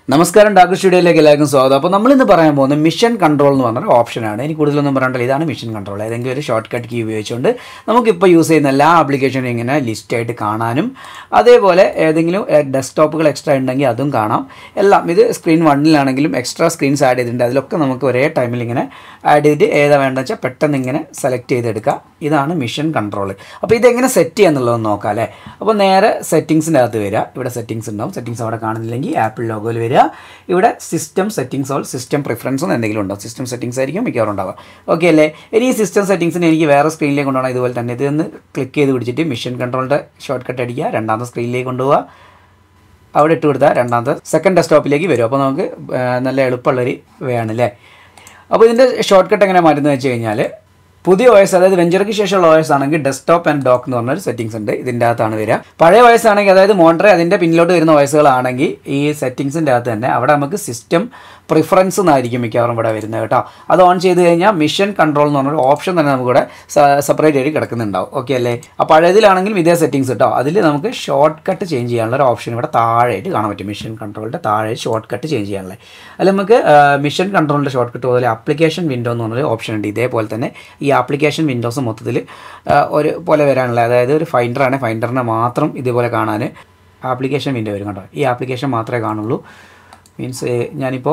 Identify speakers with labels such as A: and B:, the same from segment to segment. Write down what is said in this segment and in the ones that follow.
A: നമസ്കാരം ഡാക്ടർ സ്റ്റുഡിയോയിലേക്ക് എല്ലാവർക്കും സ്വാഗതം അപ്പോൾ നമ്മൾ ഇന്ന് പറയാൻ പോകുന്നത് മിഷൻ കൺട്രോൾ എന്ന് പറഞ്ഞൊരു ഓപ്ഷനാണ് ഇനി കൂടുതലൊന്നും പറയണ്ടല്ലോ ഇതാണ് മിഷൻ കൺട്രോൾ ഏതെങ്കിലും ഒരു ഷോർട്ട് കട്ട് കീ ഉപയോഗിച്ചുകൊണ്ട് നമുക്കിപ്പോൾ യൂസ് ചെയ്യുന്ന എല്ലാ ആപ്ലിക്കേഷനും ഇങ്ങനെ ലിസ്റ്റായിട്ട് കാണാനും അതേപോലെ ഏതെങ്കിലും ഡെസ്ക്ടോപ്പുകൾ എക്സ്ട്രാ ഉണ്ടെങ്കിൽ അതും കാണാം എല്ലാം ഇത് സ്ക്രീൻ വണ്ണിലാണെങ്കിലും എക്സ്ട്രാ സ്ക്രീൻസ് ആഡ് ചെയ്തിട്ടുണ്ട് അതിലൊക്കെ നമുക്ക് ഒരേ ടൈമിൽ ഇങ്ങനെ ആഡ് ചെയ്തിട്ട് ഏതാ വേണ്ടതെന്ന് വെച്ചാൽ പെട്ടെന്ന് ഇങ്ങനെ സെലക്ട് ചെയ്തെടുക്കുക ഇതാണ് മിഷൻ കൺട്രോൾ അപ്പോൾ ഇതെങ്ങനെ സെറ്റ് ചെയ്യാന്നുള്ളതെന്ന് നോക്കാം അല്ലേ അപ്പോൾ നേരെ സെറ്റിങ്സിൻ്റെ അകത്ത് വരിക ഇവിടെ സെറ്റിങ്സ് ഉണ്ടാവും സെറ്റിങ്സ് അവിടെ കാണുന്നില്ലെങ്കിൽ ആപ്പിൾ ലോഗോയിൽ വരിക ഇവിടെ system settings all system preference എന്ന് എന്തെങ്കിലും ഉണ്ടാവും സിസ്റ്റം സെറ്റിങ്സ് ആയിരിക്കും മിക്കവാറും ഉണ്ടാവുക ഓക്കെ അല്ലേ ഇനി ഈ സിസ്റ്റം സെറ്റിങ്സിന് എനിക്ക് വേറെ സ്ക്രീനിലേക്ക് കൊണ്ടുപോകണം ഇതുപോലെ തന്നെ ഇതൊന്ന് ക്ലിക്ക് ചെയ്ത് പിടിച്ചിട്ട് മിഷൻ കൺട്രോളിൻ്റെ ഷോർട്ട് കട്ട് അടിക്കുക രണ്ടാമത്തെ സ്ക്രീനിലേക്ക് കൊണ്ടുപോകുക അവിടെ ഇട്ട് കൊടുത്താൽ രണ്ടാമത്തെ സെക്കൻഡ് ഡെസ്ക്ടോപ്പിലേക്ക് വരും അപ്പോൾ നമുക്ക് ആ, നല്ല എളുപ്പമുള്ളൊരു വേ ആണ് അല്ലേ അപ്പോൾ ഇതിൻ്റെ ഷോർട്ട് കട്ട് എങ്ങനെ മാറ്റുന്നത് വെച്ച് കഴിഞ്ഞാൽ പുതിയ OS അതായത് വെഞ്ചർക്ക് ശേഷമുള്ള OS ആണെങ്കിൽ ഡെസ്ക്ടോപ്പ് ആൻഡ് ഡോക്ക് എന്ന് പറഞ്ഞൊരു സെറ്റിംഗ്സ് ഉണ്ട് ഇതിൻ്റെ അകത്താണ് വരിക പഴയ OS ആണെങ്കിൽ അതായത് മോണ്ടറെ അതിൻ്റെ പിന്നിലോട്ട് വരുന്ന OSകളാണെങ്കിൽ ഈ സെറ്റിംഗ്സിൻ്റെ അകത്ത് തന്നെ അവിടെ നമുക്ക് സിസ്റ്റം പ്രിഫറൻസ് എന്നായിരിക്കും മിക്കവാറും ഇവിടെ വരുന്നത് കേട്ടോ അത് ഓൺ ചെയ്ത് കഴിഞ്ഞാൽ മിഷൻ കൺട്രോൾ എന്ന് പറഞ്ഞൊരു ഓപ്ഷൻ തന്നെ നമുക്കിവിടെ സെപ്പറേറ്റ് ആയിട്ട് കിടക്കുന്നുണ്ടാവും ഓക്കെ അല്ലേ ആ പഴയതിലാണെങ്കിലും ഇതേ സെറ്റിംഗ്സ് കേട്ടോ അതിൽ നമുക്ക് ഷോർട്ട് കട്ട് ചേഞ്ച് ചെയ്യാനുള്ള ഒരു ഓപ്ഷൻ ഇവിടെ താഴെയായിട്ട് കാണാൻ പറ്റും മിഷൻ കൺട്രോളിൻ്റെ താഴെ ഷോർട്ട് കട്ട് ചേഞ്ച് ചെയ്യാനുള്ളത് അതിൽ നമുക്ക് മിഷൻ കൺട്രോളിൻ്റെ ഷോർട്ട് കട്ട് പോലെ ആപ്ലിക്കേഷൻ വിൻഡോ എന്ന് പറഞ്ഞൊരു ഓപ്ഷൻ ഉണ്ട് ഇതേപോലെ തന്നെ ഈ ആപ്ലിക്കേഷൻ വിൻഡോസ് മൊത്തത്തിൽ ഒരു പോലെ വരാനുള്ള അതായത് ഒരു ഫൈൻഡറാണ് ഫൈൻഡറിനെ മാത്രം ഇതേപോലെ കാണാൻ ആപ്ലിക്കേഷൻ വിൻഡോ വരും കേട്ടോ ഈ ആപ്ലിക്കേഷൻ മാത്രമേ കാണുള്ളൂ മീൻസ് ഞാനിപ്പോൾ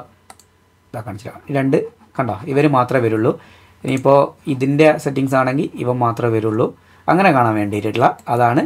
A: ഇതാ കാണിച്ചു രണ്ട് കണ്ടോ ഇവർ മാത്രമേ വരുള്ളൂ ഇനിയിപ്പോൾ ഇതിൻ്റെ സെറ്റിങ്സ് ആണെങ്കിൽ ഇവ മാത്രമേ വരുള്ളൂ അങ്ങനെ കാണാൻ വേണ്ടിയിട്ടുള്ള അതാണ്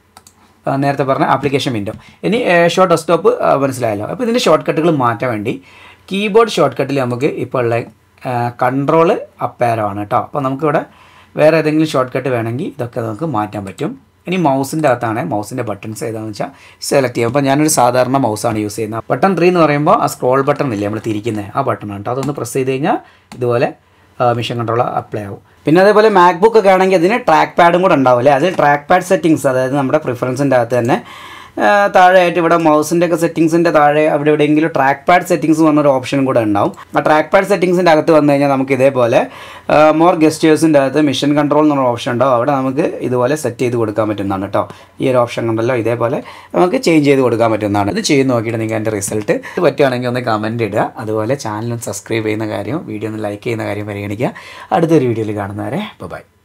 A: ആ, നേരത്തെ പറഞ്ഞ ആപ്ലിക്കേഷൻ വിൻഡോ ഇനി ഷോർട്ട് ഡെസ്ക്ടോപ്പ് മനസ്സിലായല്ലോ അപ്പോൾ ഇതിൻ്റെ ഷോർട്ട് കട്ടുകൾ മാറ്റാൻ വേണ്ടി കീബോർഡ് ഷോർട്ട് കട്ടിൽ നമുക്ക് ഇപ്പോൾ ഉള്ള കൺട്രോള് അപ്പേരമാണ് കേട്ടോ അപ്പോൾ നമുക്കിവിടെ വേറെ ഏതെങ്കിലും ഷോർട്ട് കട്ട് വേണമെങ്കിൽ ഇതൊക്കെ നമുക്ക് മാറ്റാൻ പറ്റും ഇനി മൗസിൻ്റെ അകത്താണ് മൗസിൻ്റെ ബട്ടൺസ് ഏതാണെന്ന് വെച്ചാൽ സെലക്ട് ചെയ്യാം അപ്പോൾ ഞാനൊരു സാധാരണ മൗസാണ് യൂസ് ചെയ്യുന്നത് ബട്ടൺ ത്രീ എന്ന് പറയുമ്പോൾ ആ സ്ക്രോൾ ബട്ടൺ ഇല്ലേ നമ്മൾ തിരിക്കുന്നത് ആ ബട്ടൺ കേട്ടോ അതൊന്ന് പ്രസ് ചെയ്ത് കഴിഞ്ഞാൽ ഇതുപോലെ മിഷൻ കൺട്രോൾ അപ്ലൈ ആവും പിന്നെ അതേപോലെ മാക്ബുക്ക് ഒക്കെ ആണെങ്കിൽ അതിന് ട്രാക്ക് പാഡും കൂടെ ഉണ്ടാവും അല്ലേ അത് ട്രാക്ക് പാഡ് സെറ്റിങ്സ് അതായത് നമ്മുടെ പ്രിഫറൻസിൻ്റെ അകത്ത് തന്നെ ആ, താഴെയായിട്ട് ഇവിടെ മൗസിൻ്റെ ഒക്കെ സെറ്റിങ്സിൻ്റെ താഴെ അവിടെ എവിടെയെങ്കിലും ട്രാക്ക് പാഡ് സെറ്റിങ്സ് പറഞ്ഞൊരു ഓപ്ഷനും കൂടെ ഉണ്ടാവും ആ ട്രാക്ക് പാഡ് സെറ്റിങ്സിൻ്റെ അകത്ത് വന്നു കഴിഞ്ഞാൽ നമുക്ക് ഇതേപോലെ മോർ ഗസ്റ്റേഴ്സിൻ്റെ അകത്ത് മിഷൻ കൺട്രോൾ എന്നൊരു ഓപ്ഷൻ ഉണ്ടാവും അവിടെ നമുക്ക് ഇതുപോലെ സെറ്റ് ചെയ്ത് കൊടുക്കാൻ പറ്റുന്നതാണ് കേട്ടോ ഈ ഒരു ഓപ്ഷൻ കണ്ടല്ലോ ഇതേപോലെ നമുക്ക് ചേഞ്ച് ചെയ്ത് കൊടുക്കാൻ പറ്റുന്നതാണ് ഇത് ചെയ്ത് നോക്കിയിട്ട് നിങ്ങൾക്ക് അതിൻ്റെ റിസൾട്ട് പറ്റുകയാണെങ്കിൽ ഒന്ന് കമൻറ്റ് ഇടുക അതുപോലെ ചാനൽ സബ്സ്ക്രൈബ് ചെയ്യുന്ന കാര്യം വീഡിയോ ഒന്ന് ലൈക്ക് ചെയ്യുന്ന കാര്യം പരിഗണിക്കുക അടുത്തൊരു വീഡിയോയിൽ കാണുന്നവരെ ബൈ